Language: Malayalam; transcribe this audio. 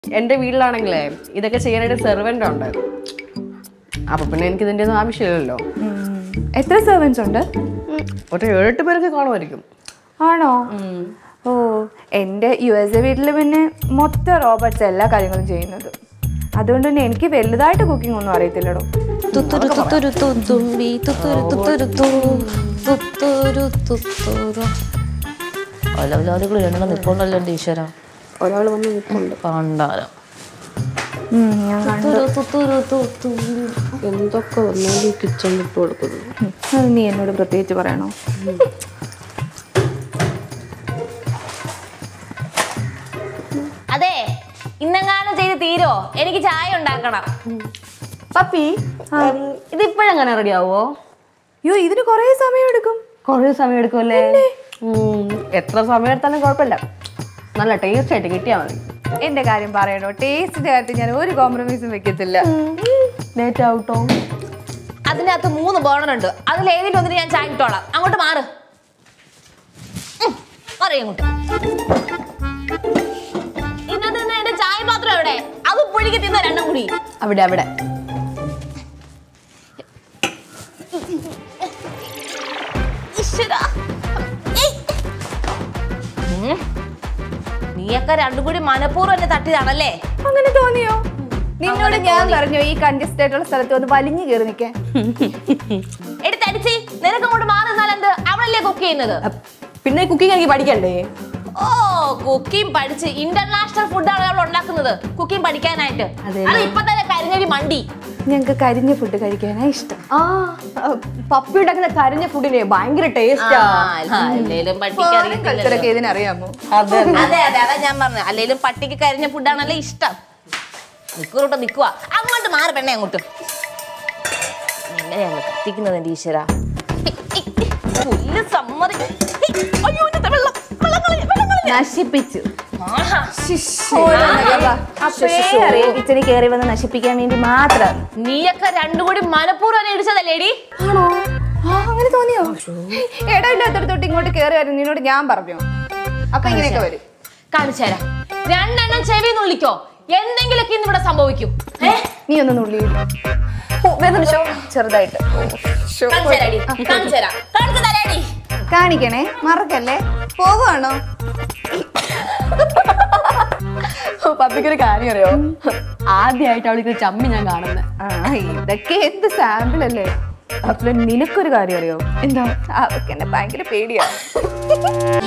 എൻ്റെ വീട്ടിലാണെങ്കിലേ ഇതൊക്കെ ചെയ്യാനായിട്ട് സെർവൻ്റ് ഉണ്ട് അപ്പൊ പിന്നെ എനിക്ക് ഇതിൻ്റെ ഒന്നും ആവശ്യമില്ലല്ലോ എത്ര സെർവൻസ് ഉണ്ട് ഒരു ഏഴെട്ട് പേരൊക്കെ കാണുമായിരിക്കും ആണോ ഓ എൻ്റെ യു എസ് എ വീട്ടിൽ പിന്നെ മൊത്തം റോബർട്ട്സ് എല്ലാ കാര്യങ്ങളും ചെയ്യുന്നത് അതുകൊണ്ട് തന്നെ എനിക്ക് വലുതായിട്ട് കുക്കിംഗ് ഒന്നും അറിയത്തില്ലടോ തുത്തുരു തുത്തുരു തുത്തുമ്പി തുത്തുരു തുത്തുരു തു തുത്തുരു തുത്തുരു ഒലവലാദികൾ എണ്ണ നിൽപ്പുണ്ടല്ലോ എൻ്റെ ഈശ്വര ഒരാൾ വന്ന് നിൽക്കുന്നുണ്ട് പണ്ടാരം ഉം, ഞാൻ കണ്ടു തുത്തുരു തുത്തുരു തുത്തുമ്പി എന്തൊക്കെ വന്നാലും കിച്ചൺ ഇട്ട് കൊടുക്കുന്നു ഉം, അത് നീ എന്നോട് പ്രത്യേകിച്ച് പറയണോ അതെ ഇന്നെങ്ങാനും ചെയ്ത് തീരോ എനിക്ക് ചായ ഉണ്ടാക്കണം പപ്പി ഇത് ഇപ്പോഴെങ്ങനെ റെഡി ആവോ അയ്യോ ഇതിന് കുറേ സമയം എടുക്കും കുറേ സമയം എടുക്കുമല്ലേ ഉം, എത്ര സമയം എടുത്താലും കുഴപ്പമില്ല നല്ല ടേസ്റ്റ് ആയിട്ട് കിട്ടിയാൽ മതി എന്റെ കാര്യം പറയണോ ടേസ്റ്റിന്റെ കാര്യത്തിൽ ഞാൻ ഒരു കോംപ്രമൈസും വെക്കത്തില്ല ലേറ്റ് ആവട്ടോ അതിനകത്ത് മൂന്ന് ബേണർ ഉണ്ട് അതിൽ ഏതെങ്കിലും ഒന്നിന് ഞാൻ ചായ ഇട്ടോളാം അങ്ങോട്ട് മാറ് ഉം, മാറി അങ്ങോട്ട് ഇന്നത്തെ നിന്ന് എന്റെ ചായ പാത്രം എവിടെ അത് പുഴുകി തിന്ന രണ്ടും കൂടി അവിടെ അവിടെ ഈശ്വരാ. ഏയ്. ഉം. നീയൊക്കെ രണ്ടും കൂടി മനഃപൂർവ്വം എന്നെ തട്ടിയതാണല്ലേ അങ്ങനെ തോന്നിയോ നിന്നോട് ഞാൻ പറഞ്ഞു ഈ കൺജസ്റ്റഡ് ആയിട്ടുള്ള സ്ഥലത്ത് വന്ന് വലിഞ്ഞു കയറി നിൽക്കാൻ എടുത്തടിച്ച് നിനക്ക് അങ്ങോട്ട് മാറി നിന്നാൽ എന്ത് അവളല്ലേ കുക്ക് ചെയ്യുന്നത് അപ്പ് പിന്നെ കുക്കിംഗ് എനിക്ക് പഠിക്കണ്ടേ ഓ കുക്കിംഗ് പഠിച്ച് ഇന്റർനാഷണൽ ഫുഡാണ് അവൾ ഉണ്ടാക്കുന്നത് കുക്കിംഗ് പഠിക്കാനായിട്ട് അതെ. അത് ഇപ്പൊ തന്നെ കരിഞ്ഞൊരു മണ്ടി ഞങ്ങൾക്ക് കരിഞ്ഞ ഫുഡ് കഴിക്കാനാ ഇഷ്ടം ആ അഹ് പപ്പി ഉണ്ടാക്കുന്ന കരിഞ്ഞ ഫുഡിനെ ഭയങ്കര ടേസ്റ്റാ അല്ലേലും കൾച്ചറൊക്കെ പഠിക്കാൻ ഇതിനറിയാമോ അതെ അതെ അതെ അതാ ഞാൻ പറഞ്ഞത് അല്ലേലും പട്ടിക്ക് കരിഞ്ഞ ഫുഡാണല്ലേ ഇഷ്ടം നിക്കൂറോട്ട് നിക്കുവാ അങ്ങോട്ട് മാറി പെണ്ണെ അങ്ങോട്ട് എങ്ങനെയാണ് കത്തിക്കുന്നത് എന്റെ ഈശ്വര പുല്ല് സമ്മതി ഹേയ്, അയ്യോ, ഇതിനകത്തെ വെള്ളം, വെള്ളം കളഞ്ഞ്, വെള്ളം കളഞ്ഞ്. നശിപ്പിച്ചു ആഹാ. അപ്പോഴേ അറിയാം കിച്ചണിൽ കയറി വന്ന് നശിപ്പിക്കാൻ വേണ്ടി മാത്രം നീയൊക്കെ രണ്ടും കൂടി മനഃപൂർവ്വം ഇടിച്ചതല്ലേടി ആണോ ആ അങ്ങനെ തോന്നിയോ ഇടയില്ലാത്തടത്തോട്ട് ഇങ്ങോട്ട് കയറി വരും നിന്നോട് ഞാൻ പറഞ്ഞു അപ്പൊ ഇങ്ങനെയൊക്കെ വരും കാണിച്ചു തരാം രണ്ടെണ്ണം ചെവി നുള്ളിക്കോ എന്തെങ്കിലുമൊക്കെ ഇന്ന് ഇവിടെ സംഭവിക്കും ഏ? നീ ഒന്ന് നുള്ളി ചെറുതായിട്ട് കാണിച്ചു തരാടി കാണിച്ചു തരാം കാണിച്ചു തരാടി കാണിക്കണേ മറക്കല്ലേ പോവാണോ പപ്പിക്കൊരു കാര്യം അറിയോ ആദ്യമായിട്ട് അവൾക്ക് ചമ്മി ഞാൻ കാണുന്നത് ആ ഇതൊക്കെ എന്ത് സാമ്പിൾ അല്ലേ അപ്പൊ നിനക്കൊരു കാര്യം അറിയോ എന്താ അവർക്ക് എന്നെ ഭയങ്കര പേടിയാ